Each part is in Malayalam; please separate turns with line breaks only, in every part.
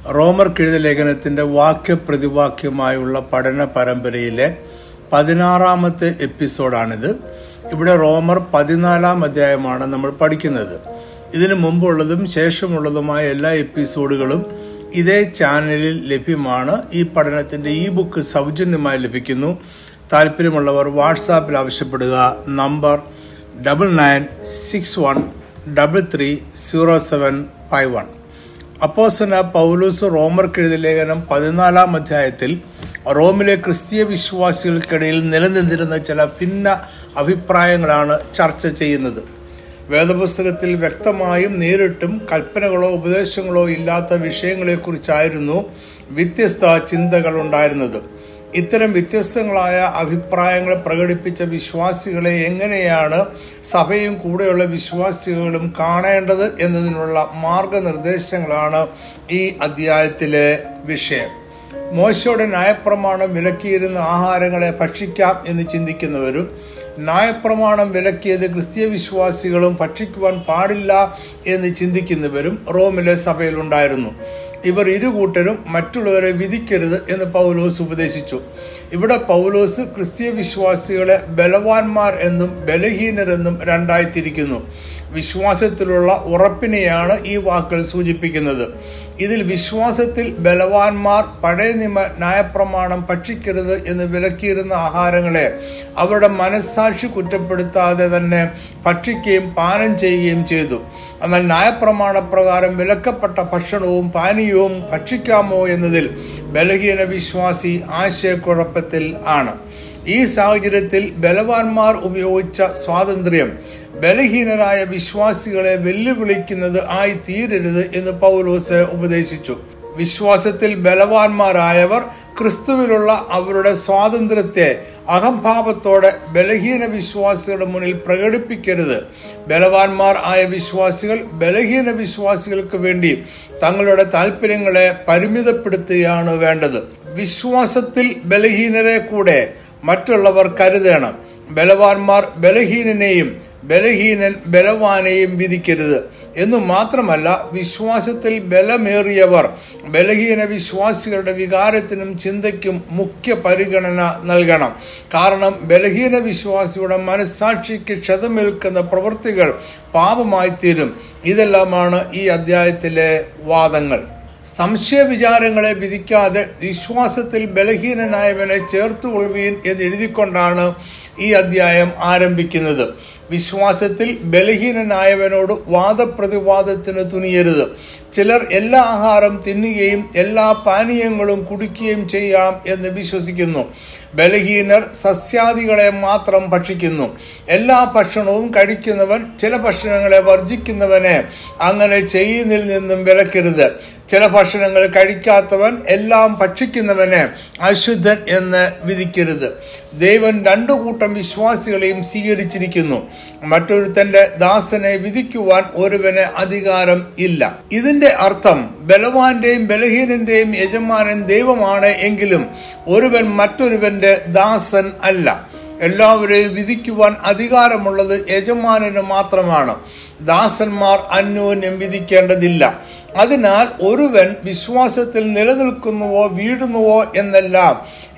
റോമർ കിഴുത ലേഖനത്തിന്റെ വാക്യപ്രതിവാക്യമായുള്ള പഠന പരമ്പരയിലെ പതിനാറാമത്തെ എപ്പിസോഡാണിത് ഇവിടെ റോമർ പതിനാലാം അധ്യായമാണ് നമ്മൾ പഠിക്കുന്നത് ഇതിനു മുമ്പുള്ളതും ശേഷമുള്ളതുമായ എല്ലാ എപ്പിസോഡുകളും ഇതേ ചാനലിൽ ലഭ്യമാണ് ഈ പഠനത്തിന്റെ ഈ ബുക്ക് സൗജന്യമായി ലഭിക്കുന്നു താല്പര്യമുള്ളവർ വാട്സാപ്പിൽ ആവശ്യപ്പെടുക number double nine six one double three zero seven five one അപ്പോസന പൗലൂസ് റോമർക്കെഴുതിയ ലേഖനം പതിനാലാം അധ്യായത്തിൽ റോമിലെ ക്രിസ്തീയ വിശ്വാസികൾക്കിടയിൽ നിലനിന്നിരുന്ന ചില ഭിന്ന അഭിപ്രായങ്ങളാണ് ചർച്ച ചെയ്യുന്നത് വേദപുസ്തകത്തിൽ വ്യക്തമായും നേരിട്ടും കൽപ്പനകളോ ഉപദേശങ്ങളോ ഇല്ലാത്ത വിഷയങ്ങളെക്കുറിച്ചായിരുന്നു വ്യത്യസ്ത ചിന്തകൾ ഉണ്ടായിരുന്നത് ഇത്തരം വ്യത്യസ്തങ്ങളായ അഭിപ്രായങ്ങൾ പ്രകടിപ്പിച്ച വിശ്വാസികളെ എങ്ങനെയാണ് സഭയും കൂടെയുള്ള വിശ്വാസികളും കാണേണ്ടത് എന്നതിനുള്ള മാർഗനിർദ്ദേശങ്ങളാണ് ഈ അധ്യായത്തിലെ വിഷയം മോശയുടെ ന്യായപ്രമാണം വിലക്കിയിരുന്ന ആഹാരങ്ങളെ ഭക്ഷിക്കാം എന്ന് ചിന്തിക്കുന്നവരും ന്യായപ്രമാണം വിലക്കിയത് ക്രിസ്തീയ വിശ്വാസികളും ഭക്ഷിക്കുവാൻ പാടില്ല എന്ന് ചിന്തിക്കുന്നവരും റോമിലെ സഭയിലുണ്ടായിരുന്നു ഇവർ ഇരുകൂട്ടരും മറ്റുള്ളവരെ വിധിക്കരുത് എന്ന് പൗലോസ് ഉപദേശിച്ചു ഇവിടെ പൗലോസ് ക്രിസ്തീയ വിശ്വാസികളെ ബലവാന്മാർ എന്നും ബലഹീനരെന്നും രണ്ടായി തിരിക്കുന്നു വിശ്വാസത്തിലുള്ള ഉറപ്പിനെയാണ് ഈ വാക്കുകൾ സൂചിപ്പിക്കുന്നത് ഇതിൽ വിശ്വാസത്തിൽ ബലവാന്മാർ പഴയ നിമ ന്യായപ്രമാണം ഭക്ഷിക്കരുത് എന്ന് വിലക്കിയിരുന്ന ആഹാരങ്ങളെ അവരുടെ മനസ്സാക്ഷി കുറ്റപ്പെടുത്താതെ തന്നെ ഭക്ഷിക്കുകയും പാനം ചെയ്യുകയും ചെയ്തു എന്നാൽ ന്യായപ്രമാണ പ്രകാരം വിലക്കപ്പെട്ട ഭക്ഷണവും പാനീയവും ഭക്ഷിക്കാമോ എന്നതിൽ ബലഹീന വിശ്വാസി ആശയക്കുഴപ്പത്തിൽ ആണ് ഈ സാഹചര്യത്തിൽ ബലവാന്മാർ ഉപയോഗിച്ച സ്വാതന്ത്ര്യം ബലഹീനരായ വിശ്വാസികളെ വെല്ലുവിളിക്കുന്നത് ആയി തീരരുത് എന്ന് പൗലോസ് ഉപദേശിച്ചു വിശ്വാസത്തിൽ ബലവാന്മാരായവർ ക്രിസ്തുവിലുള്ള അവരുടെ സ്വാതന്ത്ര്യത്തെ അഹംഭാവത്തോടെ ബലഹീന വിശ്വാസികളുടെ മുന്നിൽ പ്രകടിപ്പിക്കരുത് ബലവാന്മാർ ആയ വിശ്വാസികൾ ബലഹീന വിശ്വാസികൾക്ക് വേണ്ടി തങ്ങളുടെ താല്പര്യങ്ങളെ പരിമിതപ്പെടുത്തുകയാണ് വേണ്ടത് വിശ്വാസത്തിൽ ബലഹീനരെ കൂടെ മറ്റുള്ളവർ കരുതണം ബലവാന്മാർ ബലഹീനനെയും ബലഹീനൻ ബലവാനെയും വിധിക്കരുത് എന്നു മാത്രമല്ല വിശ്വാസത്തിൽ ബലമേറിയവർ ബലഹീന വിശ്വാസികളുടെ വികാരത്തിനും ചിന്തയ്ക്കും മുഖ്യ പരിഗണന നൽകണം കാരണം ബലഹീന വിശ്വാസിയുടെ മനസ്സാക്ഷിക്ക് ക്ഷതമേൽക്കുന്ന പ്രവൃത്തികൾ പാപമായി തീരും ഇതെല്ലാമാണ് ഈ അധ്യായത്തിലെ വാദങ്ങൾ സംശയ വിചാരങ്ങളെ വിധിക്കാതെ വിശ്വാസത്തിൽ ബലഹീനനായവനെ ചേർത്തുകൊള്ളുവീൻ എന്ന് എഴുതിക്കൊണ്ടാണ് ഈ അധ്യായം ആരംഭിക്കുന്നത് വിശ്വാസത്തിൽ ബലഹീനനായവനോട് വാദപ്രതിവാദത്തിന് തുനിയരുത് ചിലർ എല്ലാ ആഹാരം തിന്നുകയും എല്ലാ പാനീയങ്ങളും കുടിക്കുകയും ചെയ്യാം എന്ന് വിശ്വസിക്കുന്നു ബലഹീനർ സസ്യാദികളെ മാത്രം ഭക്ഷിക്കുന്നു എല്ലാ ഭക്ഷണവും കഴിക്കുന്നവൻ ചില ഭക്ഷണങ്ങളെ വർജിക്കുന്നവനെ അങ്ങനെ ചെയ്യുന്നതിൽ നിന്നും വിലക്കരുത് ചില ഭക്ഷണങ്ങൾ കഴിക്കാത്തവൻ എല്ലാം ഭക്ഷിക്കുന്നവനെ അശുദ്ധൻ എന്ന് വിധിക്കരുത് ദൈവൻ രണ്ടു കൂട്ടം വിശ്വാസികളെയും സ്വീകരിച്ചിരിക്കുന്നു മറ്റൊരുത്തന്റെ ദാസനെ വിധിക്കുവാൻ ഒരുവന് അധികാരം ഇല്ല ഇതിന്റെ അർത്ഥം ബലവാന്റെയും ബലഹീനന്റെയും യജമാനൻ ദൈവമാണ് എങ്കിലും ഒരുവൻ മറ്റൊരുവന്റെ ദാസൻ അല്ല എല്ലാവരെയും വിധിക്കുവാൻ അധികാരമുള്ളത് യജമാനന് മാത്രമാണ് ദാസന്മാർ അന്യോന്യം വിധിക്കേണ്ടതില്ല അതിനാൽ ഒരുവൻ വിശ്വാസത്തിൽ നിലനിൽക്കുന്നുവോ വീഴുന്നുവോ എന്നെല്ലാം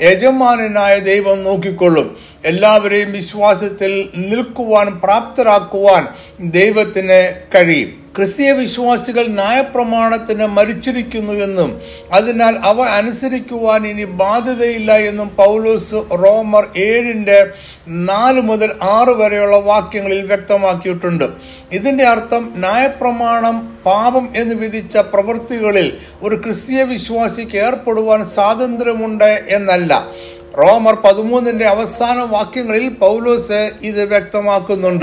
യജമാനായ ദൈവം നോക്കിക്കൊള്ളും എല്ലാവരെയും വിശ്വാസത്തിൽ നിൽക്കുവാൻ പ്രാപ്തരാക്കുവാൻ ദൈവത്തിന് കഴിയും ക്രിസ്തീയ വിശ്വാസികൾ ന്യായപ്രമാണത്തിന് മരിച്ചിരിക്കുന്നുവെന്നും അതിനാൽ അവ അനുസരിക്കുവാൻ ഇനി ബാധ്യതയില്ല എന്നും പൗലോസ് റോമർ ഏഴിൻ്റെ നാല് മുതൽ ആറ് വരെയുള്ള വാക്യങ്ങളിൽ വ്യക്തമാക്കിയിട്ടുണ്ട് ഇതിന്റെ അർത്ഥം ന്യായപ്രമാണം പാപം എന്ന് വിധിച്ച പ്രവൃത്തികളിൽ ഒരു ക്രിസ്തീയ വിശ്വാസിക്ക് ഏർപ്പെടുവാൻ സ്വാതന്ത്ര്യമുണ്ട് എന്നല്ല റോമർ പതിമൂന്നിന്റെ അവസാന വാക്യങ്ങളിൽ പൗലോസ് ഇത് വ്യക്തമാക്കുന്നുണ്ട്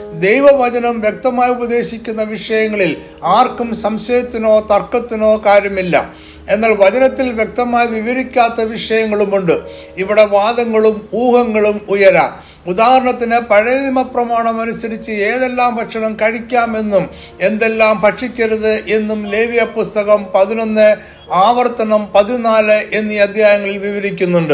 ദൈവവചനം വ്യക്തമായി ഉപദേശിക്കുന്ന വിഷയങ്ങളിൽ ആർക്കും സംശയത്തിനോ തർക്കത്തിനോ കാര്യമില്ല എന്നാൽ വചനത്തിൽ വ്യക്തമായി വിവരിക്കാത്ത വിഷയങ്ങളുമുണ്ട് ഇവിടെ വാദങ്ങളും ഊഹങ്ങളും ഉയരാം ഉദാഹരണത്തിന് പഴയ നിയമപ്രമാണം അനുസരിച്ച് ഏതെല്ലാം ഭക്ഷണം കഴിക്കാമെന്നും എന്തെല്ലാം ഭക്ഷിക്കരുത് എന്നും ലേവ്യ പുസ്തകം പതിനൊന്ന് ആവർത്തനം പതിനാല് എന്നീ അധ്യായങ്ങളിൽ വിവരിക്കുന്നുണ്ട്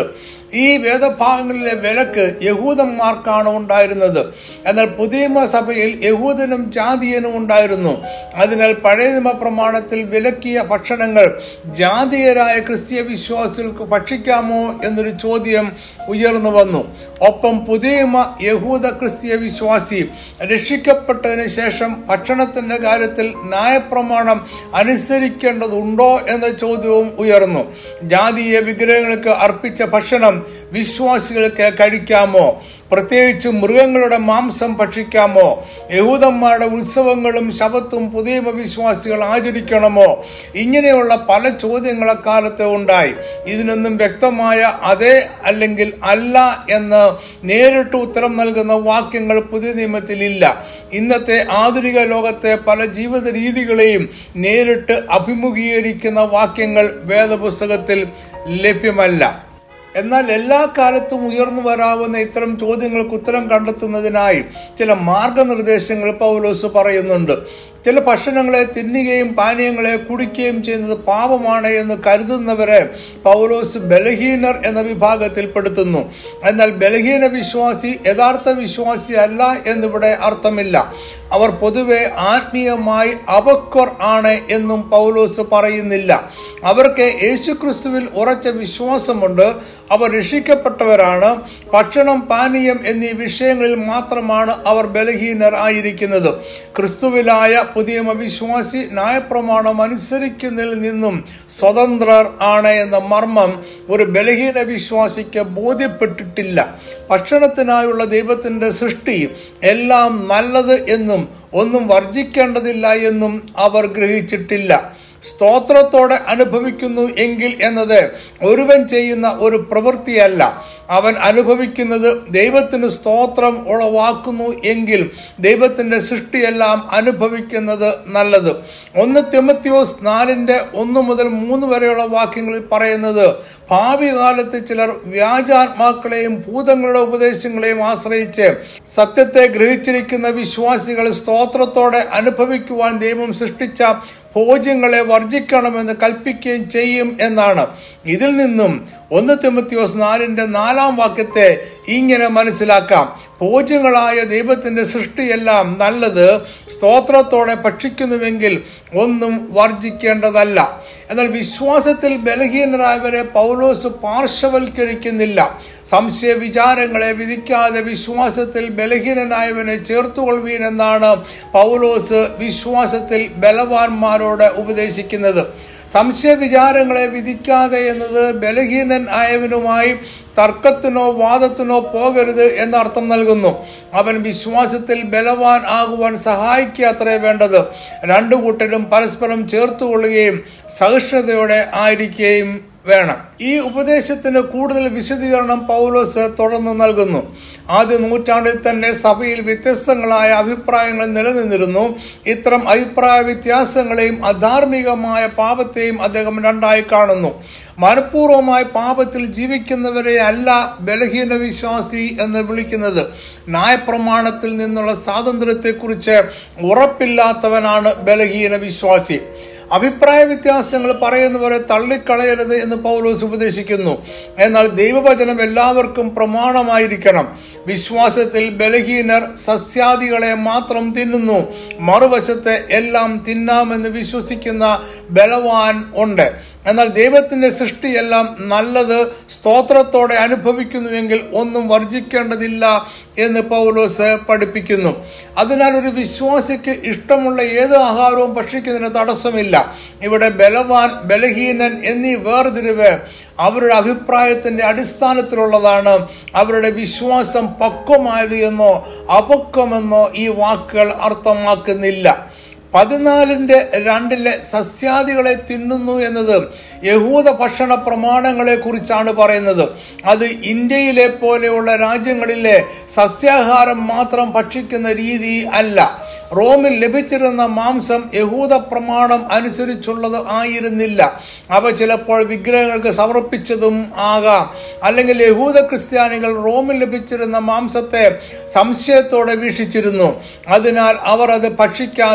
ഈ വേദഭാഗങ്ങളിലെ വിലക്ക് യഹൂദന്മാർക്കാണ് ഉണ്ടായിരുന്നത് എന്നാൽ പുതിയ സഭയിൽ യഹൂദനും ജാതീയനും ഉണ്ടായിരുന്നു അതിനാൽ പഴയ നിയമ പ്രമാണത്തിൽ വിലക്കിയ ഭക്ഷണങ്ങൾ ജാതീയരായ ക്രിസ്തീയ വിശ്വാസികൾക്ക് ഭക്ഷിക്കാമോ എന്നൊരു ചോദ്യം ഉയർന്നു വന്നു ഒപ്പം പുതിയ നിയമ യഹൂദ ക്രിസ്തീയ വിശ്വാസി രക്ഷിക്കപ്പെട്ടതിന് ശേഷം ഭക്ഷണത്തിന്റെ കാര്യത്തിൽ ന്യായപ്രമാണം അനുസരിക്കേണ്ടതുണ്ടോ എന്ന ചോദ്യവും ഉയർന്നു ജാതീയ വിഗ്രഹങ്ങൾക്ക് അർപ്പിച്ച ഭക്ഷണം വിശ്വാസികൾക്ക് കഴിക്കാമോ പ്രത്യേകിച്ച് മൃഗങ്ങളുടെ മാംസം ഭക്ഷിക്കാമോ യഹൂദന്മാരുടെ ഉത്സവങ്ങളും ശബത്തും പുതിയ വിശ്വാസികൾ ആചരിക്കണമോ ഇങ്ങനെയുള്ള പല ചോദ്യങ്ങൾ അക്കാലത്ത് ഉണ്ടായി ഇതിനൊന്നും വ്യക്തമായ അതെ അല്ലെങ്കിൽ അല്ല എന്ന് നേരിട്ട് ഉത്തരം നൽകുന്ന വാക്യങ്ങൾ പുതിയ നിയമത്തിലില്ല ഇന്നത്തെ ആധുനിക ലോകത്തെ പല ജീവിത രീതികളെയും നേരിട്ട് അഭിമുഖീകരിക്കുന്ന വാക്യങ്ങൾ വേദപുസ്തകത്തിൽ ലഭ്യമല്ല എന്നാൽ എല്ലാ കാലത്തും ഉയർന്നു വരാവുന്ന ഇത്തരം ചോദ്യങ്ങൾക്ക് ഉത്തരം കണ്ടെത്തുന്നതിനായി ചില മാർഗനിർദ്ദേശങ്ങൾ പൗലോസ് പറയുന്നുണ്ട് ചില ഭക്ഷണങ്ങളെ തിന്നുകയും പാനീയങ്ങളെ കുടിക്കുകയും ചെയ്യുന്നത് പാപമാണ് എന്ന് കരുതുന്നവരെ പൗലോസ് ബലഹീനർ എന്ന വിഭാഗത്തിൽ പെടുത്തുന്നു എന്നാൽ ബലഹീന വിശ്വാസി യഥാർത്ഥ വിശ്വാസി അല്ല എന്നിവിടെ അർത്ഥമില്ല അവർ പൊതുവെ ആത്മീയമായി അപക്വർ ആണ് എന്നും പൗലോസ് പറയുന്നില്ല അവർക്ക് യേശുക്രിസ്തുവിൽ ഉറച്ച വിശ്വാസമുണ്ട് അവർ രക്ഷിക്കപ്പെട്ടവരാണ് ഭക്ഷണം പാനീയം എന്നീ വിഷയങ്ങളിൽ മാത്രമാണ് അവർ ബലഹീനർ ആയിരിക്കുന്നത് ക്രിസ്തുവിലായ പുതിയ വിശ്വാസി ന്യായപ്രമാണം അനുസരിക്കുന്നതിൽ നിന്നും സ്വതന്ത്രർ ആണ് എന്ന മർമ്മം ഒരു ബലഹീന വിശ്വാസിക്ക് ബോധ്യപ്പെട്ടിട്ടില്ല ഭക്ഷണത്തിനായുള്ള ദൈവത്തിൻ്റെ സൃഷ്ടി എല്ലാം നല്ലത് എന്നും ഒന്നും വർജിക്കേണ്ടതില്ല എന്നും അവർ ഗ്രഹിച്ചിട്ടില്ല സ്തോത്രത്തോടെ അനുഭവിക്കുന്നു എങ്കിൽ എന്നത് ഒരുവൻ ചെയ്യുന്ന ഒരു പ്രവൃത്തിയല്ല അവൻ അനുഭവിക്കുന്നത് ദൈവത്തിന് സ്തോത്രം ഉളവാക്കുന്നു എങ്കിൽ ദൈവത്തിൻ്റെ സൃഷ്ടിയെല്ലാം അനുഭവിക്കുന്നത് നല്ലത് ഒന്ന് തിമത്യോസ് നാലിൻ്റെ ഒന്ന് മുതൽ മൂന്ന് വരെയുള്ള വാക്യങ്ങളിൽ പറയുന്നത് ഭാവി കാലത്ത് ചിലർ വ്യാജാത്മാക്കളെയും ഭൂതങ്ങളുടെ ഉപദേശങ്ങളെയും ആശ്രയിച്ച് സത്യത്തെ ഗ്രഹിച്ചിരിക്കുന്ന വിശ്വാസികൾ സ്തോത്രത്തോടെ അനുഭവിക്കുവാൻ ദൈവം സൃഷ്ടിച്ച ഭോജ്യങ്ങളെ വർജിക്കണമെന്ന് കൽപ്പിക്കുകയും ചെയ്യും എന്നാണ് ഇതിൽ നിന്നും ഒന്ന് തിമത്യോസ് നാലിൻ്റെ നാലാം വാക്യത്തെ ഇങ്ങനെ മനസ്സിലാക്കാം ഭോജ്യങ്ങളായ ദൈവത്തിൻ്റെ സൃഷ്ടിയെല്ലാം നല്ലത് സ്തോത്രത്തോടെ ഭക്ഷിക്കുന്നുവെങ്കിൽ ഒന്നും വർജിക്കേണ്ടതല്ല എന്നാൽ വിശ്വാസത്തിൽ ബലഹീനരായവരെ പൗലോസ് പാർശ്വവൽക്കരിക്കുന്നില്ല സംശയ വിചാരങ്ങളെ വിധിക്കാതെ വിശ്വാസത്തിൽ ബലഹീനനായവനെ ചേർത്തുകൊള്ളുവീൻ എന്നാണ് പൗലോസ് വിശ്വാസത്തിൽ ബലവാന്മാരോട് ഉപദേശിക്കുന്നത് സംശയ വിചാരങ്ങളെ വിധിക്കാതെ എന്നത് ബലഹീനൻ ആയവനുമായി തർക്കത്തിനോ വാദത്തിനോ പോകരുത് എന്ന അർത്ഥം നൽകുന്നു അവൻ വിശ്വാസത്തിൽ ബലവാൻ ആകുവാൻ സഹായിക്കുക അത്രേ വേണ്ടത് രണ്ടു കൂട്ടരും പരസ്പരം ചേർത്തുകൊള്ളുകയും സഹിഷ്ണുതയോടെ ആയിരിക്കുകയും വേണം ഈ ഉപദേശത്തിന് കൂടുതൽ വിശദീകരണം പൗലോസ് തുടർന്ന് നൽകുന്നു ആദ്യ നൂറ്റാണ്ടിൽ തന്നെ സഭയിൽ വ്യത്യസ്തങ്ങളായ അഭിപ്രായങ്ങൾ നിലനിന്നിരുന്നു ഇത്തരം അഭിപ്രായ വ്യത്യാസങ്ങളെയും അധാർമികമായ പാപത്തെയും അദ്ദേഹം രണ്ടായി കാണുന്നു മനഃപൂർവമായ പാപത്തിൽ ജീവിക്കുന്നവരെ അല്ല ബലഹീന വിശ്വാസി എന്ന് വിളിക്കുന്നത് ന്യായപ്രമാണത്തിൽ നിന്നുള്ള സ്വാതന്ത്ര്യത്തെക്കുറിച്ച് ഉറപ്പില്ലാത്തവനാണ് ബലഹീന വിശ്വാസി അഭിപ്രായ വ്യത്യാസങ്ങൾ പറയുന്നവരെ തള്ളിക്കളയരുത് എന്ന് പൗലോസ് ഉപദേശിക്കുന്നു എന്നാൽ ദൈവവചനം എല്ലാവർക്കും പ്രമാണമായിരിക്കണം വിശ്വാസത്തിൽ ബലഹീനർ സസ്യാദികളെ മാത്രം തിന്നുന്നു മറുവശത്തെ എല്ലാം തിന്നാമെന്ന് വിശ്വസിക്കുന്ന ബലവാൻ ഉണ്ട് എന്നാൽ ദൈവത്തിന്റെ സൃഷ്ടിയെല്ലാം നല്ലത് സ്തോത്രത്തോടെ അനുഭവിക്കുന്നുവെങ്കിൽ ഒന്നും വർജിക്കേണ്ടതില്ല എന്ന് പൗലോസ് പഠിപ്പിക്കുന്നു അതിനാൽ ഒരു വിശ്വാസിക്ക് ഇഷ്ടമുള്ള ഏത് ആഹാരവും ഭക്ഷിക്കുന്നതിന് തടസ്സമില്ല ഇവിടെ ബലവാൻ ബലഹീനൻ എന്നീ വേർതിരിവ് അവരുടെ അഭിപ്രായത്തിന്റെ അടിസ്ഥാനത്തിലുള്ളതാണ് അവരുടെ വിശ്വാസം പക്വമായത് എന്നോ അപക്വമെന്നോ ഈ വാക്കുകൾ അർത്ഥമാക്കുന്നില്ല പതിനാലിൻ്റെ രണ്ടിലെ സസ്യാദികളെ തിന്നുന്നു എന്നത് യഹൂദ ഭക്ഷണ പ്രമാണങ്ങളെ കുറിച്ചാണ് പറയുന്നത് അത് ഇന്ത്യയിലെ പോലെയുള്ള രാജ്യങ്ങളിലെ സസ്യാഹാരം മാത്രം ഭക്ഷിക്കുന്ന രീതി അല്ല റോമിൽ ലഭിച്ചിരുന്ന മാംസം യഹൂദ പ്രമാണം അനുസരിച്ചുള്ളത് ആയിരുന്നില്ല അവ ചിലപ്പോൾ വിഗ്രഹങ്ങൾക്ക് സമർപ്പിച്ചതും ആകാം അല്ലെങ്കിൽ യഹൂദ ക്രിസ്ത്യാനികൾ റോമിൽ ലഭിച്ചിരുന്ന മാംസത്തെ സംശയത്തോടെ വീക്ഷിച്ചിരുന്നു അതിനാൽ അവർ അത് ഭക്ഷിക്കാതെ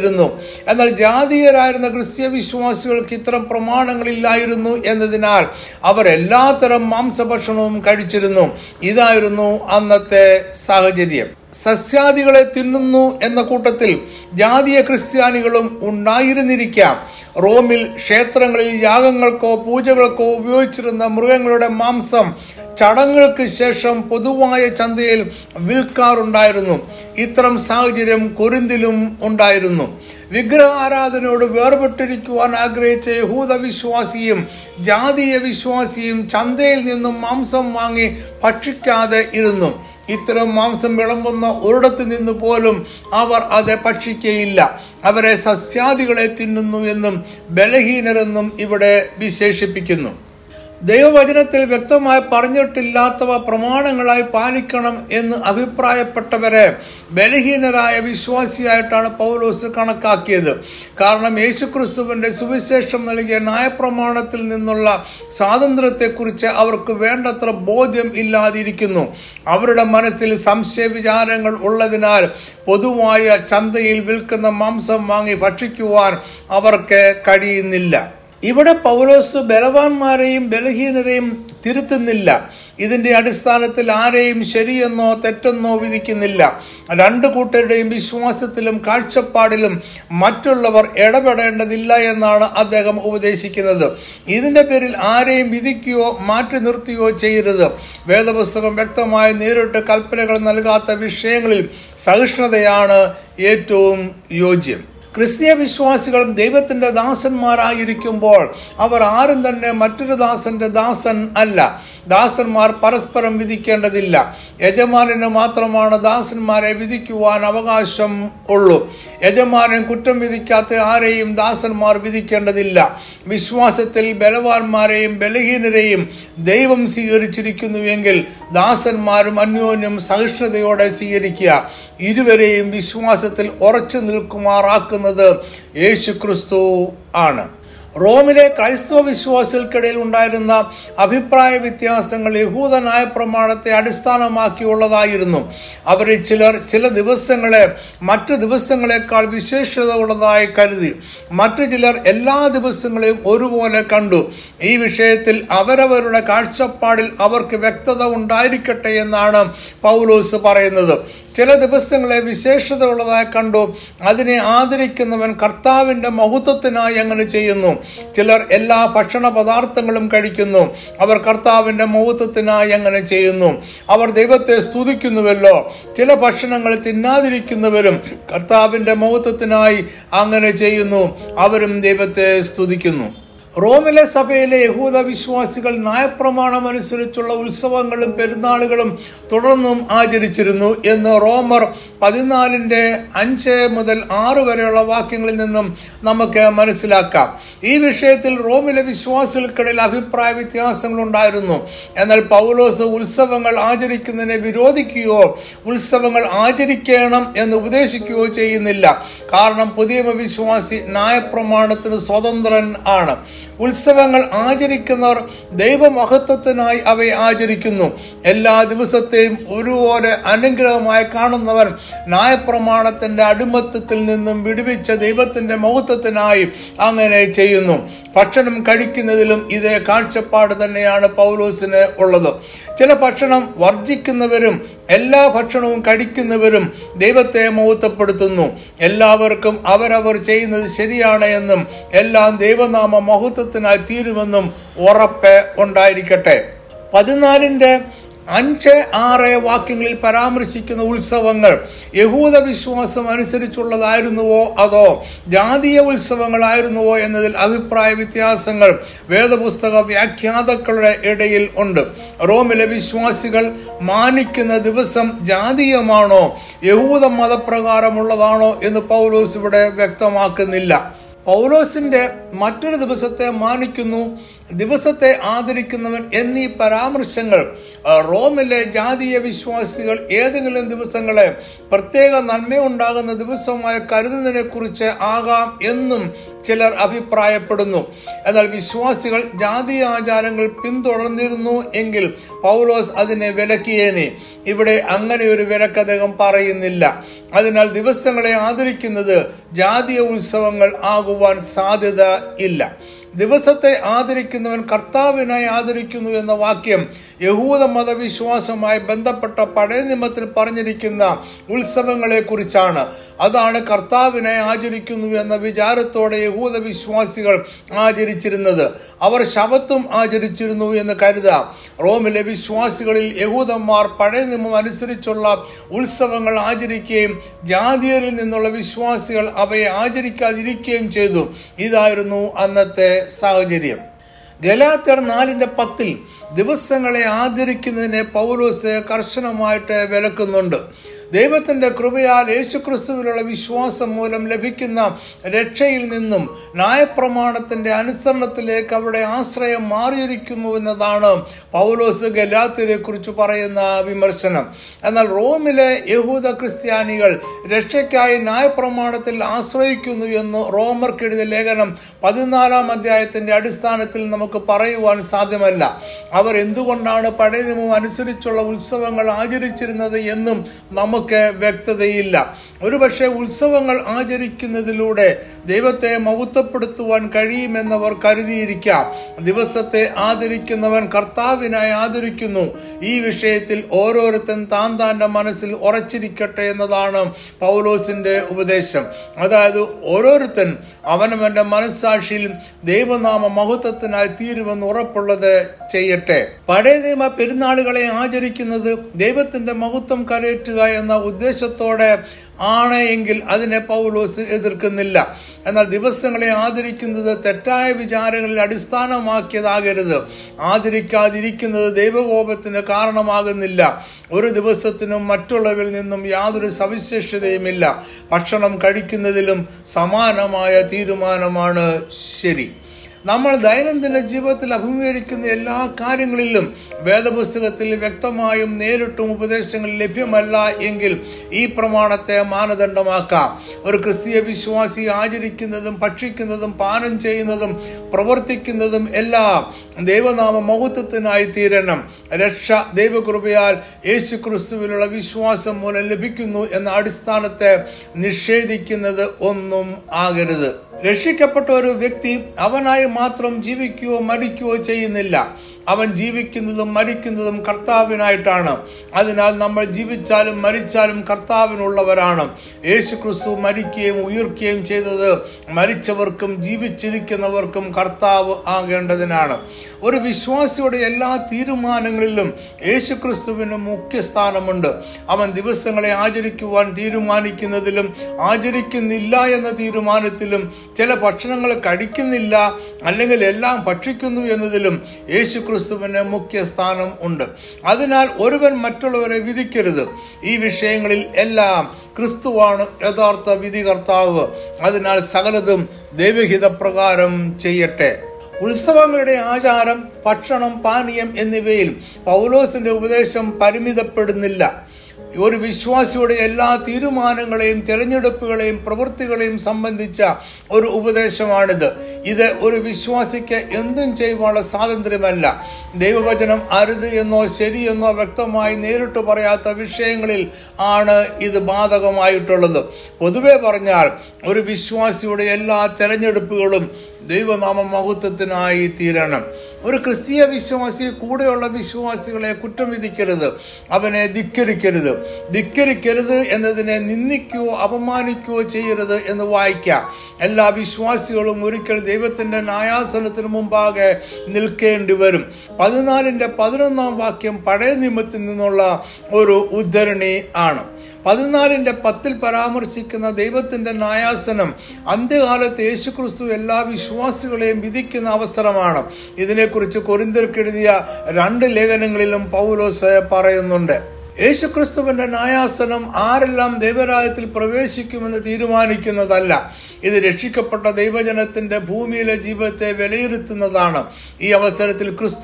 നൽകിയിരുന്നു എന്നാൽ ജാതീയരായിരുന്ന ക്രിസ്ത്യ വിശ്വാസികൾക്ക് ഇത്തരം പ്രമാണങ്ങളില്ലായിരുന്നു എന്നതിനാൽ അവർ എല്ലാത്തരം മാംസഭക്ഷണവും കഴിച്ചിരുന്നു ഇതായിരുന്നു അന്നത്തെ സാഹചര്യം സസ്യാദികളെ തിന്നുന്നു എന്ന കൂട്ടത്തിൽ ജാതീയ ക്രിസ്ത്യാനികളും ഉണ്ടായിരുന്നിരിക്കാം റോമിൽ ക്ഷേത്രങ്ങളിൽ യാഗങ്ങൾക്കോ പൂജകൾക്കോ ഉപയോഗിച്ചിരുന്ന മൃഗങ്ങളുടെ മാംസം ചടങ്ങുകൾക്ക് ശേഷം പൊതുവായ ചന്തയിൽ വിൽക്കാറുണ്ടായിരുന്നു ഇത്തരം സാഹചര്യം കൊരിന്തിലും ഉണ്ടായിരുന്നു വിഗ്രഹ ആരാധനയോട് വേർപെട്ടിരിക്കുവാൻ ആഗ്രഹിച്ച യഹൂദ വിശ്വാസിയും ജാതീയ വിശ്വാസിയും ചന്തയിൽ നിന്നും മാംസം വാങ്ങി ഭക്ഷിക്കാതെ ഇരുന്നു ഇത്തരം മാംസം വിളമ്പുന്ന ഒരിടത്ത് നിന്ന് പോലും അവർ അത് ഭക്ഷിക്കയില്ല അവരെ സസ്യാദികളെ തിന്നുന്നു എന്നും ബലഹീനരെന്നും ഇവിടെ വിശേഷിപ്പിക്കുന്നു ദൈവവചനത്തിൽ വ്യക്തമായി പറഞ്ഞിട്ടില്ലാത്തവ പ്രമാണങ്ങളായി പാലിക്കണം എന്ന് അഭിപ്രായപ്പെട്ടവരെ ബലഹീനരായ വിശ്വാസിയായിട്ടാണ് പൗലോസ് കണക്കാക്കിയത് കാരണം യേശുക്രിസ്തുവിന്റെ സുവിശേഷം നൽകിയ ന്യായപ്രമാണത്തിൽ നിന്നുള്ള സ്വാതന്ത്ര്യത്തെക്കുറിച്ച് അവർക്ക് വേണ്ടത്ര ബോധ്യം ഇല്ലാതിരിക്കുന്നു അവരുടെ മനസ്സിൽ സംശയ വിചാരങ്ങൾ ഉള്ളതിനാൽ പൊതുവായ ചന്തയിൽ വിൽക്കുന്ന മാംസം വാങ്ങി ഭക്ഷിക്കുവാൻ അവർക്ക് കഴിയുന്നില്ല ഇവിടെ പൗലോസ് ബലവാന്മാരെയും ബലഹീനരെയും തിരുത്തുന്നില്ല ഇതിന്റെ അടിസ്ഥാനത്തിൽ ആരെയും ശരിയെന്നോ തെറ്റെന്നോ വിധിക്കുന്നില്ല രണ്ടു കൂട്ടരുടെയും വിശ്വാസത്തിലും കാഴ്ചപ്പാടിലും മറ്റുള്ളവർ ഇടപെടേണ്ടതില്ല എന്നാണ് അദ്ദേഹം ഉപദേശിക്കുന്നത് ഇതിന്റെ പേരിൽ ആരെയും വിധിക്കുകയോ മാറ്റി നിർത്തുകയോ ചെയ്യരുത് വേദപുസ്തകം വ്യക്തമായി നേരിട്ട് കൽപ്പനകൾ നൽകാത്ത വിഷയങ്ങളിൽ സഹിഷ്ണുതയാണ് ഏറ്റവും യോജ്യം ക്രിസ്തീയ വിശ്വാസികളും ദൈവത്തിന്റെ ദാസന്മാരായിരിക്കുമ്പോൾ അവർ ആരും തന്നെ മറ്റൊരു ദാസന്റെ ദാസൻ അല്ല ദാസന്മാർ പരസ്പരം വിധിക്കേണ്ടതില്ല യജമാനന് മാത്രമാണ് ദാസന്മാരെ വിധിക്കുവാൻ അവകാശം ഉള്ളൂ യജമാനൻ കുറ്റം വിധിക്കാത്ത ആരെയും ദാസന്മാർ വിധിക്കേണ്ടതില്ല വിശ്വാസത്തിൽ ബലവാന്മാരെയും ബലഹീനരെയും ദൈവം സ്വീകരിച്ചിരിക്കുന്നുവെങ്കിൽ ദാസന്മാരും അന്യോന്യം സഹിഷ്ണുതയോടെ സ്വീകരിക്കുക ഇരുവരെയും വിശ്വാസത്തിൽ ഉറച്ചു നിൽക്കുമാറാക്കുന്നത് യേശു ക്രിസ്തു ആണ് റോമിലെ ക്രൈസ്തവ വിശ്വാസികൾക്കിടയിൽ ഉണ്ടായിരുന്ന അഭിപ്രായ വ്യത്യാസങ്ങൾ യഹൂദ ന്യായപ്രമാണത്തെ അടിസ്ഥാനമാക്കിയുള്ളതായിരുന്നു അവരിൽ ചിലർ ചില ദിവസങ്ങളെ മറ്റു ദിവസങ്ങളെക്കാൾ വിശേഷത ഉള്ളതായി കരുതി മറ്റു ചിലർ എല്ലാ ദിവസങ്ങളെയും ഒരുപോലെ കണ്ടു ഈ വിഷയത്തിൽ അവരവരുടെ കാഴ്ചപ്പാടിൽ അവർക്ക് വ്യക്തത ഉണ്ടായിരിക്കട്ടെ എന്നാണ് പൗലോസ് പറയുന്നത് ചില ദിവസങ്ങളെ വിശേഷത ഉള്ളതായി കണ്ടു അതിനെ ആദരിക്കുന്നവൻ കർത്താവിൻ്റെ മഹത്വത്തിനായി അങ്ങനെ ചെയ്യുന്നു ചിലർ എല്ലാ ഭക്ഷണ പദാർത്ഥങ്ങളും കഴിക്കുന്നു അവർ കർത്താവിൻ്റെ മഹത്വത്തിനായി അങ്ങനെ ചെയ്യുന്നു അവർ ദൈവത്തെ സ്തുതിക്കുന്നുവല്ലോ ചില ഭക്ഷണങ്ങൾ തിന്നാതിരിക്കുന്നവരും കർത്താവിൻ്റെ മഹത്വത്തിനായി അങ്ങനെ ചെയ്യുന്നു അവരും ദൈവത്തെ സ്തുതിക്കുന്നു റോമിലെ സഭയിലെ യഹൂദ വിശ്വാസികൾ ന്യായപ്രമാണം അനുസരിച്ചുള്ള ഉത്സവങ്ങളും പെരുന്നാളുകളും തുടർന്നും ആചരിച്ചിരുന്നു എന്ന് റോമർ പതിനാലിൻ്റെ അഞ്ച് മുതൽ ആറ് വരെയുള്ള വാക്യങ്ങളിൽ നിന്നും നമുക്ക് മനസ്സിലാക്കാം ഈ വിഷയത്തിൽ റോമിലെ വിശ്വാസികൾക്കിടയിൽ അഭിപ്രായ വ്യത്യാസങ്ങൾ ഉണ്ടായിരുന്നു എന്നാൽ പൗലോസ് ഉത്സവങ്ങൾ ആചരിക്കുന്നതിനെ വിരോധിക്കുകയോ ഉത്സവങ്ങൾ ആചരിക്കണം എന്ന് ഉപദേശിക്കുകയോ ചെയ്യുന്നില്ല കാരണം പുതിയ വിശ്വാസി ന്യായപ്രമാണത്തിന് സ്വതന്ത്രൻ ആണ് ഉത്സവങ്ങൾ ആചരിക്കുന്നവർ ദൈവമഹത്വത്തിനായി അവയെ ആചരിക്കുന്നു എല്ലാ ദിവസത്തെയും ഒരുപോലെ അനുഗ്രഹമായി കാണുന്നവൻ ന്യായപ്രമാണത്തിന്റെ അടിമത്തത്തിൽ നിന്നും വിടുവിച്ച ദൈവത്തിന്റെ മഹത്വത്തിനായി അങ്ങനെ ചെയ്യുന്നു ഭക്ഷണം കഴിക്കുന്നതിലും ഇതേ കാഴ്ചപ്പാട് തന്നെയാണ് പൗലോസിന് ഉള്ളത് ചില ഭക്ഷണം വർജിക്കുന്നവരും എല്ലാ ഭക്ഷണവും കഴിക്കുന്നവരും ദൈവത്തെ മഹത്വപ്പെടുത്തുന്നു എല്ലാവർക്കും അവരവർ ചെയ്യുന്നത് ശരിയാണ് എന്നും എല്ലാം ദൈവനാമ മഹത്വത്തിനായി തീരുമെന്നും ഉറപ്പ് ഉണ്ടായിരിക്കട്ടെ പതിനാലിൻ്റെ അഞ്ച് ആറ് വാക്യങ്ങളിൽ പരാമർശിക്കുന്ന ഉത്സവങ്ങൾ യഹൂദ വിശ്വാസം അനുസരിച്ചുള്ളതായിരുന്നുവോ അതോ ജാതീയ ഉത്സവങ്ങളായിരുന്നുവോ എന്നതിൽ അഭിപ്രായ വ്യത്യാസങ്ങൾ വേദപുസ്തക വ്യാഖ്യാതാക്കളുടെ ഇടയിൽ ഉണ്ട് റോമിലെ വിശ്വാസികൾ മാനിക്കുന്ന ദിവസം ജാതീയമാണോ യഹൂദ മതപ്രകാരമുള്ളതാണോ എന്ന് പൗലോസ് ഇവിടെ വ്യക്തമാക്കുന്നില്ല പൗലോസിന്റെ മറ്റൊരു ദിവസത്തെ മാനിക്കുന്നു ദിവസത്തെ ആദരിക്കുന്നവൻ എന്നീ പരാമർശങ്ങൾ റോമിലെ ജാതീയ വിശ്വാസികൾ ഏതെങ്കിലും ദിവസങ്ങളെ പ്രത്യേക നന്മയുണ്ടാകുന്ന ദിവസമായി കരുതുന്നതിനെ കുറിച്ച് ആകാം എന്നും ചിലർ അഭിപ്രായപ്പെടുന്നു എന്നാൽ വിശ്വാസികൾ ജാതി ആചാരങ്ങൾ പിന്തുടർന്നിരുന്നു എങ്കിൽ പൗലോസ് അതിനെ വിലക്കിയേനെ ഇവിടെ അങ്ങനെ ഒരു വിലക്ക് അദ്ദേഹം പറയുന്നില്ല അതിനാൽ ദിവസങ്ങളെ ആദരിക്കുന്നത് ജാതീയ ഉത്സവങ്ങൾ ആകുവാൻ സാധ്യത ഇല്ല ദിവസത്തെ ആദരിക്കുന്നവൻ കർത്താവിനായി ആദരിക്കുന്നു എന്ന വാക്യം യഹൂദ മതവിശ്വാസവുമായി ബന്ധപ്പെട്ട പഴയ നിയമത്തിൽ പറഞ്ഞിരിക്കുന്ന ഉത്സവങ്ങളെ കുറിച്ചാണ് അതാണ് കർത്താവിനെ ആചരിക്കുന്നു എന്ന വിചാരത്തോടെ യഹൂദ വിശ്വാസികൾ ആചരിച്ചിരുന്നത് അവർ ശബത്തും ആചരിച്ചിരുന്നു എന്ന് കരുതാം റോമിലെ വിശ്വാസികളിൽ യഹൂദന്മാർ പഴയ നിയമം അനുസരിച്ചുള്ള ഉത്സവങ്ങൾ ആചരിക്കുകയും ജാതിയരിൽ നിന്നുള്ള വിശ്വാസികൾ അവയെ ആചരിക്കാതിരിക്കുകയും ചെയ്തു ഇതായിരുന്നു അന്നത്തെ സാഹചര്യം ഗലാത്യർ നാലിന്റെ പത്തിൽ ദിവസങ്ങളെ ആദരിക്കുന്നതിനെ പൗലോസ് കർശനമായിട്ട് വിലക്കുന്നുണ്ട് ദൈവത്തിന്റെ കൃപയാൽ യേശുക്രിസ്തുവിലുള്ള വിശ്വാസം മൂലം ലഭിക്കുന്ന രക്ഷയിൽ നിന്നും ന്യായപ്രമാണത്തിന്റെ അനുസരണത്തിലേക്ക് അവരുടെ ആശ്രയം മാറിയിരിക്കുന്നു എന്നതാണ് പൗലോസ് ഗലാത്തിനെ കുറിച്ച് പറയുന്ന വിമർശനം എന്നാൽ റോമിലെ യഹൂദ ക്രിസ്ത്യാനികൾ രക്ഷയ്ക്കായി ന്യായപ്രമാണത്തിൽ ആശ്രയിക്കുന്നു എന്ന് റോമർക്കെഴുതിയ ലേഖനം പതിനാലാം അധ്യായത്തിന്റെ അടിസ്ഥാനത്തിൽ നമുക്ക് പറയുവാൻ സാധ്യമല്ല അവർ എന്തുകൊണ്ടാണ് പഴയ നിയമം അനുസരിച്ചുള്ള ഉത്സവങ്ങൾ ആചരിച്ചിരുന്നത് എന്നും നമുക്ക് വ്യക്തതയില്ല ഒരുപക്ഷെ ഉത്സവങ്ങൾ ആചരിക്കുന്നതിലൂടെ ദൈവത്തെ മഹത്വപ്പെടുത്തുവാൻ കഴിയുമെന്നവർ കരുതിയിരിക്കാം ദിവസത്തെ ആദരിക്കുന്നവൻ കർത്താവിനായി ആദരിക്കുന്നു ഈ വിഷയത്തിൽ ഓരോരുത്തൻ താൻ താൻ്റെ മനസ്സിൽ ഉറച്ചിരിക്കട്ടെ എന്നതാണ് പൗലോസിന്റെ ഉപദേശം അതായത് ഓരോരുത്തൻ അവനവന്റെ മനസ്സാക്ഷിയിൽ ദൈവനാമ മഹത്വത്തിനായി തീരുമെന്ന് ഉറപ്പുള്ളത് ചെയ്യട്ടെ പഴയ നിയമ പെരുന്നാളുകളെ ആചരിക്കുന്നത് ദൈവത്തിന്റെ മഹത്വം കരയറ്റുക എന്ന ഉദ്ദേശത്തോടെ ആണ് എങ്കിൽ അതിനെ പൗലോസ് എതിർക്കുന്നില്ല എന്നാൽ ദിവസങ്ങളെ ആദരിക്കുന്നത് തെറ്റായ വിചാരങ്ങളിൽ അടിസ്ഥാനമാക്കിയതാകരുത് ആദരിക്കാതിരിക്കുന്നത് ദൈവകോപത്തിന് കാരണമാകുന്നില്ല ഒരു ദിവസത്തിനും മറ്റുള്ളവരിൽ നിന്നും യാതൊരു സവിശേഷതയുമില്ല ഭക്ഷണം കഴിക്കുന്നതിലും സമാനമായ തീരുമാനമാണ് ശരി നമ്മൾ ദൈനംദിന ജീവിതത്തിൽ അഭിമുഖീകരിക്കുന്ന എല്ലാ കാര്യങ്ങളിലും വേദപുസ്തകത്തിൽ വ്യക്തമായും നേരിട്ടും ഉപദേശങ്ങൾ ലഭ്യമല്ല എങ്കിൽ ഈ പ്രമാണത്തെ മാനദണ്ഡമാക്കാം ഒരു ക്രിസ്തീയ വിശ്വാസി ആചരിക്കുന്നതും ഭക്ഷിക്കുന്നതും പാനം ചെയ്യുന്നതും പ്രവർത്തിക്കുന്നതും എല്ലാം ദൈവനാമ മഹത്വത്തിനായി തീരണം രക്ഷ ദൈവകൃപയാൽ യേശു ക്രിസ്തുവിലുള്ള വിശ്വാസം മൂലം ലഭിക്കുന്നു എന്ന അടിസ്ഥാനത്തെ നിഷേധിക്കുന്നത് ഒന്നും ആകരുത് രക്ഷിക്കപ്പെട്ട ഒരു വ്യക്തി അവനായി മാത്രം ജീവിക്കുകയോ മരിക്കുകയോ ചെയ്യുന്നില്ല അവൻ ജീവിക്കുന്നതും മരിക്കുന്നതും കർത്താവിനായിട്ടാണ് അതിനാൽ നമ്മൾ ജീവിച്ചാലും മരിച്ചാലും കർത്താവിനുള്ളവരാണ് യേശു ക്രിസ്തു മരിക്കുകയും ഉയർക്കുകയും ചെയ്തത് മരിച്ചവർക്കും ജീവിച്ചിരിക്കുന്നവർക്കും കർത്താവ് ആകേണ്ടതിനാണ് ഒരു വിശ്വാസിയുടെ എല്ലാ തീരുമാനങ്ങളിലും യേശു ക്രിസ്തുവിന് മുഖ്യസ്ഥാനമുണ്ട് അവൻ ദിവസങ്ങളെ ആചരിക്കുവാൻ തീരുമാനിക്കുന്നതിലും ആചരിക്കുന്നില്ല എന്ന തീരുമാനത്തിലും ചില ഭക്ഷണങ്ങൾ കഴിക്കുന്നില്ല അല്ലെങ്കിൽ എല്ലാം ഭക്ഷിക്കുന്നു എന്നതിലും യേശു ക്രിസ്തുവിന് മുഖ്യസ്ഥാനം ഉണ്ട് അതിനാൽ ഒരുവൻ മറ്റുള്ളവരെ വിധിക്കരുത് ഈ വിഷയങ്ങളിൽ എല്ലാം ക്രിസ്തുവാണ് യഥാർത്ഥ വിധികർത്താവ് അതിനാൽ സകലതും ദൈവഹിത പ്രകാരം ചെയ്യട്ടെ ഉത്സവങ്ങളുടെ ആചാരം ഭക്ഷണം പാനീയം എന്നിവയിൽ പൗലോസിന്റെ ഉപദേശം പരിമിതപ്പെടുന്നില്ല ഒരു വിശ്വാസിയുടെ എല്ലാ തീരുമാനങ്ങളെയും തിരഞ്ഞെടുപ്പുകളെയും പ്രവൃത്തികളെയും സംബന്ധിച്ച ഒരു ഉപദേശമാണിത് ഇത് ഒരു വിശ്വാസിക്ക് എന്തും ചെയ്യുവാനുള്ള സ്വാതന്ത്ര്യമല്ല ദൈവവചനം അരുത് എന്നോ ശരിയെന്നോ വ്യക്തമായി നേരിട്ട് പറയാത്ത വിഷയങ്ങളിൽ ആണ് ഇത് ബാധകമായിട്ടുള്ളത് പൊതുവെ പറഞ്ഞാൽ ഒരു വിശ്വാസിയുടെ എല്ലാ തെരഞ്ഞെടുപ്പുകളും ദൈവനാമ മഹത്വത്തിനായി തീരണം ഒരു ക്രിസ്തീയ വിശ്വാസി കൂടെയുള്ള വിശ്വാസികളെ കുറ്റം വിധിക്കരുത് അവനെ ധിക്കരിക്കരുത് ധിക്കരിക്കരുത് എന്നതിനെ നിന്ദിക്കുകയോ അപമാനിക്കുകയോ ചെയ്യരുത് എന്ന് വായിക്കാം എല്ലാ വിശ്വാസികളും ഒരിക്കൽ ദൈവത്തിന്റെ ന്യായാസനത്തിന് മുമ്പാകെ നിൽക്കേണ്ടി വരും പതിനാലിന്റെ പതിനൊന്നാം വാക്യം പഴയ നിയമത്തിൽ നിന്നുള്ള ഒരു ഉദ്ധരണി ആണ് പതിനാലിന്റെ പത്തിൽ പരാമർശിക്കുന്ന ദൈവത്തിന്റെ ന്യായാസനം അന്ത്യകാലത്ത് യേശുക്രിസ്തു എല്ലാ വിശ്വാസികളെയും വിധിക്കുന്ന അവസരമാണ് ഇതിനെക്കുറിച്ച് കൊരിന്തർക്കെഴുതിയ രണ്ട് ലേഖനങ്ങളിലും പൗലോസ് പറയുന്നുണ്ട് യേശുക്രിസ്തുവിന്റെ ന്യായാസനം ആരെല്ലാം ദൈവരാജ്യത്തിൽ പ്രവേശിക്കുമെന്ന് തീരുമാനിക്കുന്നതല്ല ഇത് രക്ഷിക്കപ്പെട്ട ദൈവജനത്തിന്റെ ഭൂമിയിലെ ജീവിതത്തെ വിലയിരുത്തുന്നതാണ് ഈ അവസരത്തിൽ ക്രിസ്തു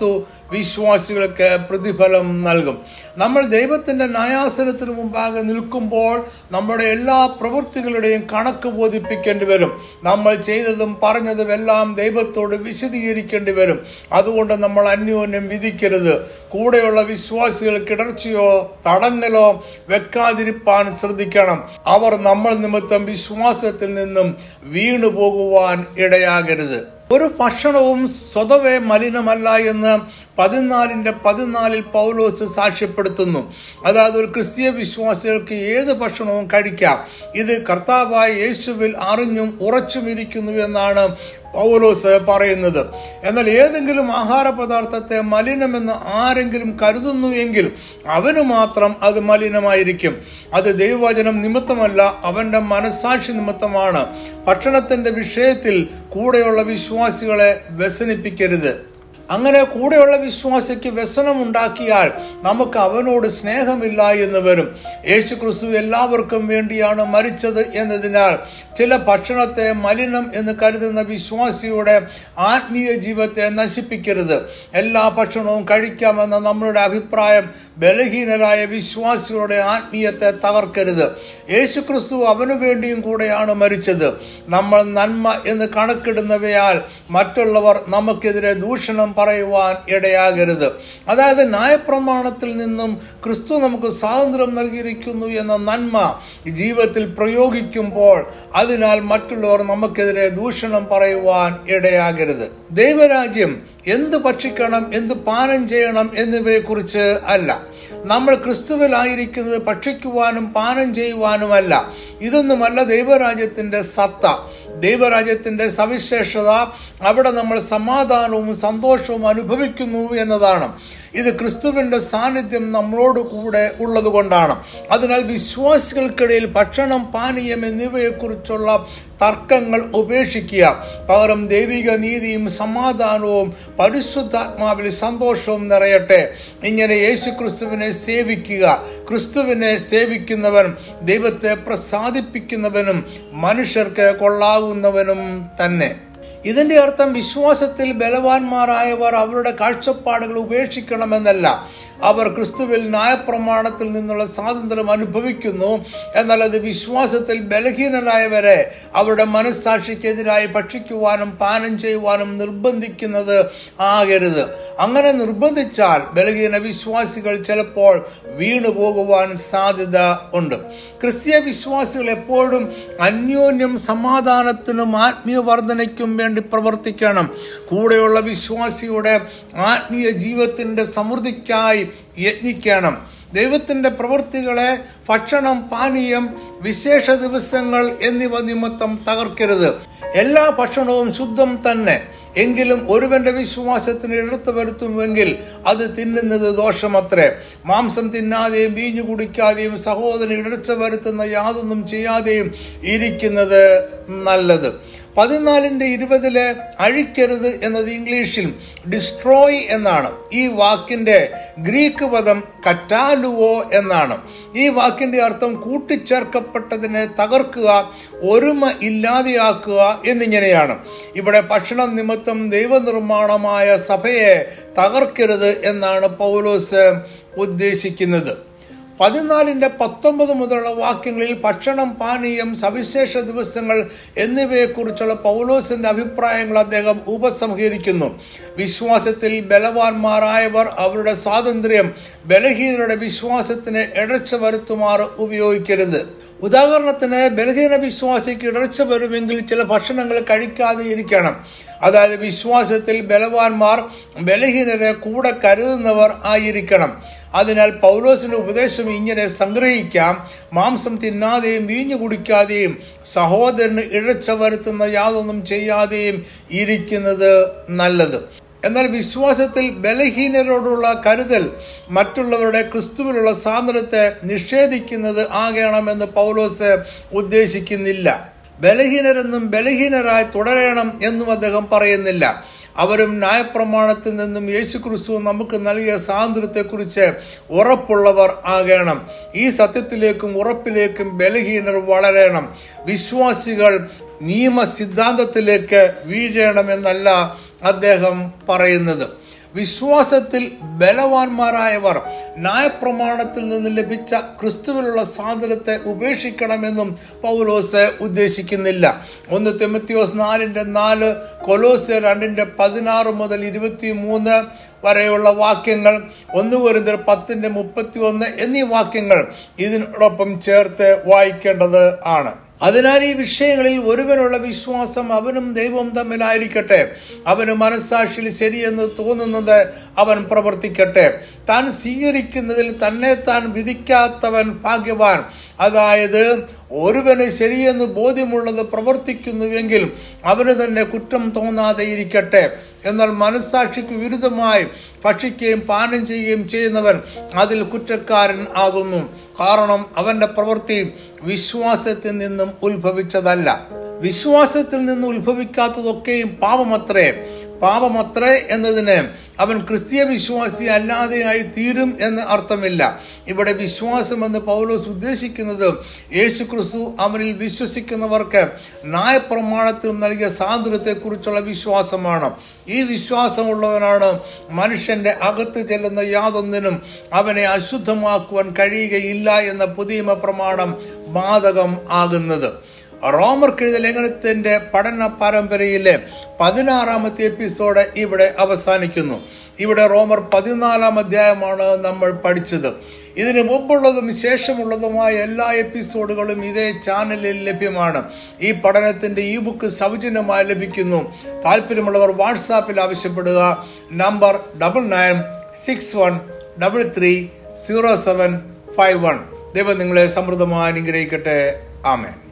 വിശ്വാസികൾക്ക് പ്രതിഫലം നൽകും നമ്മൾ ദൈവത്തിന്റെ ന്യായാസനത്തിന് മുമ്പാകെ നിൽക്കുമ്പോൾ നമ്മുടെ എല്ലാ പ്രവൃത്തികളുടെയും കണക്ക് ബോധിപ്പിക്കേണ്ടി വരും നമ്മൾ ചെയ്തതും പറഞ്ഞതും എല്ലാം ദൈവത്തോട് വിശദീകരിക്കേണ്ടി വരും അതുകൊണ്ട് നമ്മൾ അന്യോന്യം വിധിക്കരുത് കൂടെയുള്ള വിശ്വാസികൾ കിടർച്ചയോ തടങ്ങലോ വെക്കാതിരിപ്പാൻ ശ്രദ്ധിക്കണം അവർ നമ്മൾ നിമിത്തം വിശ്വാസത്തിൽ നിന്നും വീണു പോകുവാൻ ഇടയാകരുത് ഒരു ഭക്ഷണവും സ്വതവേ മലിനമല്ല എന്ന് പതിനാലിൻ്റെ പതിനാലിൽ പൗലോസ് സാക്ഷ്യപ്പെടുത്തുന്നു അതായത് ഒരു ക്രിസ്തീയ വിശ്വാസികൾക്ക് ഏത് ഭക്ഷണവും കഴിക്കാം ഇത് കർത്താവായ യേശുവിൽ അറിഞ്ഞും ഉറച്ചും ഇരിക്കുന്നു എന്നാണ് പൗലോസ് പറയുന്നത് എന്നാൽ ഏതെങ്കിലും ആഹാര പദാർത്ഥത്തെ മലിനമെന്ന് ആരെങ്കിലും കരുതുന്നു എങ്കിൽ അവന് മാത്രം അത് മലിനമായിരിക്കും അത് ദൈവവചനം നിമിത്തമല്ല അവന്റെ മനസാക്ഷി നിമിത്തമാണ് ഭക്ഷണത്തിന്റെ വിഷയത്തിൽ കൂടെയുള്ള വിശ്വാസികളെ വ്യസനിപ്പിക്കരുത് അങ്ങനെ കൂടെയുള്ള വിശ്വാസിക്ക് വ്യസനമുണ്ടാക്കിയാൽ നമുക്ക് അവനോട് സ്നേഹമില്ല എന്ന് വരും യേശു ക്രിസ്തു എല്ലാവർക്കും വേണ്ടിയാണ് മരിച്ചത് എന്നതിനാൽ ചില ഭക്ഷണത്തെ മലിനം എന്ന് കരുതുന്ന വിശ്വാസിയുടെ ആത്മീയ ജീവിതത്തെ നശിപ്പിക്കരുത് എല്ലാ ഭക്ഷണവും കഴിക്കാമെന്ന നമ്മളുടെ അഭിപ്രായം ബലഹീനരായ വിശ്വാസികളുടെ ആത്മീയത്തെ തകർക്കരുത് യേശു ക്രിസ്തു അവനു വേണ്ടിയും കൂടെയാണ് മരിച്ചത് നമ്മൾ നന്മ എന്ന് കണക്കിടുന്നവയാൽ മറ്റുള്ളവർ നമുക്കെതിരെ ദൂഷണം പറയുവാൻ ഇടയാകരുത് അതായത് ന്യായപ്രമാണത്തിൽ നിന്നും ക്രിസ്തു നമുക്ക് സ്വാതന്ത്ര്യം നൽകിയിരിക്കുന്നു എന്ന നന്മ ജീവിതത്തിൽ പ്രയോഗിക്കുമ്പോൾ അതിനാൽ മറ്റുള്ളവർ നമുക്കെതിരെ ദൂഷണം പറയുവാൻ ഇടയാകരുത് ദൈവരാജ്യം എന്ത് ഭക്ഷിക്കണം എന്ത് പാനം ചെയ്യണം എന്നിവയെക്കുറിച്ച് അല്ല നമ്മൾ ക്രിസ്തുവിലായിരിക്കുന്നത് ഭക്ഷിക്കുവാനും പാനം ചെയ്യുവാനുമല്ല ഇതൊന്നുമല്ല ദൈവരാജ്യത്തിന്റെ സത്ത ദൈവരാജ്യത്തിന്റെ സവിശേഷത അവിടെ നമ്മൾ സമാധാനവും സന്തോഷവും അനുഭവിക്കുന്നു എന്നതാണ് ഇത് ക്രിസ്തുവിന്റെ സാന്നിധ്യം നമ്മളോട് കൂടെ ഉള്ളത് കൊണ്ടാണ് അതിനാൽ വിശ്വാസികൾക്കിടയിൽ ഭക്ഷണം പാനീയം എന്നിവയെക്കുറിച്ചുള്ള തർക്കങ്ങൾ ഉപേക്ഷിക്കുക പകരം ദൈവിക നീതിയും സമാധാനവും പരിശുദ്ധാത്മാവിൽ സന്തോഷവും നിറയട്ടെ ഇങ്ങനെ യേശു ക്രിസ്തുവിനെ സേവിക്കുക ക്രിസ്തുവിനെ സേവിക്കുന്നവൻ ദൈവത്തെ പ്രസാദിപ്പിക്കുന്നവനും മനുഷ്യർക്ക് കൊള്ളാവുന്നവനും തന്നെ ഇതിന്റെ അർത്ഥം വിശ്വാസത്തിൽ ബലവാന്മാരായവർ അവരുടെ കാഴ്ചപ്പാടുകൾ ഉപേക്ഷിക്കണമെന്നല്ല അവർ ക്രിസ്തുവിൽ ന്യായപ്രമാണത്തിൽ നിന്നുള്ള സ്വാതന്ത്ര്യം അനുഭവിക്കുന്നു എന്നാൽ അത് വിശ്വാസത്തിൽ ബലഹീനരായവരെ അവരുടെ മനസ്സാക്ഷിക്കെതിരായി ഭക്ഷിക്കുവാനും പാനം ചെയ്യുവാനും നിർബന്ധിക്കുന്നത് ആകരുത് അങ്ങനെ നിർബന്ധിച്ചാൽ ബലഹീന വിശ്വാസികൾ ചിലപ്പോൾ വീണു പോകുവാൻ സാധ്യത ഉണ്ട് ക്രിസ്തീയ വിശ്വാസികൾ എപ്പോഴും അന്യോന്യം സമാധാനത്തിനും ആത്മീയ വർധനയ്ക്കും വേണ്ടി പ്രവർത്തിക്കണം കൂടെയുള്ള വിശ്വാസിയുടെ ആത്മീയ ജീവിതത്തിൻ്റെ സമൃദ്ധിക്കായി യത്നിക്കണം ദൈവത്തിൻ്റെ പ്രവൃത്തികളെ ഭക്ഷണം പാനീയം വിശേഷ ദിവസങ്ങൾ എന്നിവ നിമിത്തം തകർക്കരുത് എല്ലാ ഭക്ഷണവും ശുദ്ധം തന്നെ എങ്കിലും ഒരുവന്റെ വിശ്വാസത്തിന് എടുത്തു വരുത്തുമെങ്കിൽ അത് തിന്നുന്നത് ദോഷമത്രേ മാംസം തിന്നാതെയും വീഞ്ഞു കുടിക്കാതെയും സഹോദരൻ ഇടർച്ച വരുത്തുന്ന യാതൊന്നും ചെയ്യാതെയും ഇരിക്കുന്നത് നല്ലത് പതിനാലിൻ്റെ ഇരുപതില് അഴിക്കരുത് എന്നത് ഇംഗ്ലീഷിൽ ഡിസ്ട്രോയ് എന്നാണ് ഈ വാക്കിൻ്റെ ഗ്രീക്ക് പദം കറ്റാലുവോ എന്നാണ് ഈ വാക്കിൻ്റെ അർത്ഥം കൂട്ടിച്ചേർക്കപ്പെട്ടതിനെ തകർക്കുക ഒരുമ ഇല്ലാതെയാക്കുക എന്നിങ്ങനെയാണ് ഇവിടെ ഭക്ഷണം നിമിത്തം ദൈവനിർമ്മാണമായ സഭയെ തകർക്കരുത് എന്നാണ് പൗലോസ് ഉദ്ദേശിക്കുന്നത് പതിനാലിൻ്റെ പത്തൊമ്പത് മുതലുള്ള വാക്യങ്ങളിൽ ഭക്ഷണം പാനീയം സവിശേഷ ദിവസങ്ങൾ എന്നിവയെക്കുറിച്ചുള്ള പൗലോസിന്റെ അഭിപ്രായങ്ങൾ അദ്ദേഹം ഉപസംഹരിക്കുന്നു വിശ്വാസത്തിൽ ബലവാന്മാരായവർ അവരുടെ സ്വാതന്ത്ര്യം ബലഹീനരുടെ വിശ്വാസത്തിന് ഇടർച്ച വരുത്തുമാറ് ഉപയോഗിക്കരുത് ഉദാഹരണത്തിന് ബലഹീന വിശ്വാസിക്ക് ഇടർച്ച വരുമെങ്കിൽ ചില ഭക്ഷണങ്ങൾ കഴിക്കാതെ ഇരിക്കണം അതായത് വിശ്വാസത്തിൽ ബലവാന്മാർ ബലഹീനരെ കൂടെ കരുതുന്നവർ ആയിരിക്കണം അതിനാൽ പൗലോസിന്റെ ഉപദേശം ഇങ്ങനെ സംഗ്രഹിക്കാം മാംസം തിന്നാതെയും വീഞ്ഞു കുടിക്കാതെയും സഹോദരന് ഇഴച്ച വരുത്തുന്ന യാതൊന്നും ചെയ്യാതെയും ഇരിക്കുന്നത് നല്ലത് എന്നാൽ വിശ്വാസത്തിൽ ബലഹീനരോടുള്ള കരുതൽ മറ്റുള്ളവരുടെ ക്രിസ്തുവിലുള്ള സ്വാതന്ത്ര്യത്തെ നിഷേധിക്കുന്നത് ആകണമെന്ന് പൗലോസ് ഉദ്ദേശിക്കുന്നില്ല ബലഹീനരെന്നും ബലഹീനരായി തുടരണം എന്നും അദ്ദേഹം പറയുന്നില്ല അവരും ന്യായപ്രമാണത്തിൽ നിന്നും യേശു ക്രിസ്തു നമുക്ക് നൽകിയ സ്വാതന്ത്ര്യത്തെക്കുറിച്ച് ഉറപ്പുള്ളവർ ആകണം ഈ സത്യത്തിലേക്കും ഉറപ്പിലേക്കും ബലഹീനർ വളരണം വിശ്വാസികൾ നിയമ സിദ്ധാന്തത്തിലേക്ക് വീഴണമെന്നല്ല അദ്ദേഹം പറയുന്നത് വിശ്വാസത്തിൽ ബലവാന്മാരായവർ ന്യായപ്രമാണത്തിൽ നിന്ന് ലഭിച്ച ക്രിസ്തുവിലുള്ള സ്വാതന്ത്ര്യത്തെ ഉപേക്ഷിക്കണമെന്നും പൗലോസ് ഉദ്ദേശിക്കുന്നില്ല ഒന്ന് തെമത്തിയോസ് നാലിന്റെ നാല് കൊലോസ് രണ്ടിന്റെ പതിനാറ് മുതൽ ഇരുപത്തി മൂന്ന് വരെയുള്ള വാക്യങ്ങൾ ഒന്ന് വരുന്ന പത്തിന്റെ മുപ്പത്തി ഒന്ന് എന്നീ വാക്യങ്ങൾ ഇതിനോടൊപ്പം ചേർത്ത് വായിക്കേണ്ടത് ആണ് അതിനാൽ ഈ വിഷയങ്ങളിൽ ഒരുവനുള്ള വിശ്വാസം അവനും ദൈവവും തമ്മിലായിരിക്കട്ടെ അവന് മനസ്സാക്ഷിയിൽ ശരിയെന്ന് തോന്നുന്നത് അവൻ പ്രവർത്തിക്കട്ടെ താൻ സ്വീകരിക്കുന്നതിൽ തന്നെ താൻ വിധിക്കാത്തവൻ ഭാഗ്യവാൻ അതായത് ഒരുവന് ശരിയെന്ന് ബോധ്യമുള്ളത് പ്രവർത്തിക്കുന്നുവെങ്കിൽ അവന് തന്നെ കുറ്റം തോന്നാതെ ഇരിക്കട്ടെ എന്നാൽ മനസ്സാക്ഷിക്ക് വിരുദ്ധമായി ഭക്ഷിക്കുകയും പാനം ചെയ്യുകയും ചെയ്യുന്നവൻ അതിൽ കുറ്റക്കാരൻ ആകുന്നു കാരണം അവന്റെ പ്രവൃത്തി വിശ്വാസത്തിൽ നിന്നും ഉത്ഭവിച്ചതല്ല വിശ്വാസത്തിൽ നിന്ന് ഉത്ഭവിക്കാത്തതൊക്കെയും പാപമത്രേ പാപമത്രേ എന്നതിന് അവൻ ക്രിസ്തീയ വിശ്വാസി അല്ലാതെയായി തീരും എന്ന് അർത്ഥമില്ല ഇവിടെ വിശ്വാസം എന്ന് പൗലോസ് ഉദ്ദേശിക്കുന്നത് യേശു ക്രിസ്തു അവനിൽ വിശ്വസിക്കുന്നവർക്ക് ന്യായപ്രമാണത്തിൽ നൽകിയ സ്വാതന്ത്ര്യത്തെക്കുറിച്ചുള്ള വിശ്വാസമാണ് ഈ വിശ്വാസമുള്ളവനാണ് മനുഷ്യന്റെ അകത്ത് ചെല്ലുന്ന യാതൊന്നിനും അവനെ അശുദ്ധമാക്കുവാൻ കഴിയുകയില്ല എന്ന പുതിയ പ്രമാണം ബാധകം ആകുന്നത് റോമർക്കെഴുത ലേഖനത്തിന്റെ പഠന പരമ്പരയിലെ പതിനാറാമത്തെ എപ്പിസോഡ് ഇവിടെ അവസാനിക്കുന്നു ഇവിടെ റോമർ പതിനാലാം അധ്യായമാണ് നമ്മൾ പഠിച്ചത് ഇതിന് മുമ്പുള്ളതും ശേഷമുള്ളതുമായ എല്ലാ എപ്പിസോഡുകളും ഇതേ ചാനലിൽ ലഭ്യമാണ് ഈ പഠനത്തിന്റെ ഈ ബുക്ക് സൗജന്യമായി ലഭിക്കുന്നു താല്പര്യമുള്ളവർ വാട്സാപ്പിൽ ആവശ്യപ്പെടുക number double nine six one double three zero seven five one ദൈവം നിങ്ങളെ സമൃദ്ധമായി അനുഗ്രഹിക്കട്ടെ ആമേൻ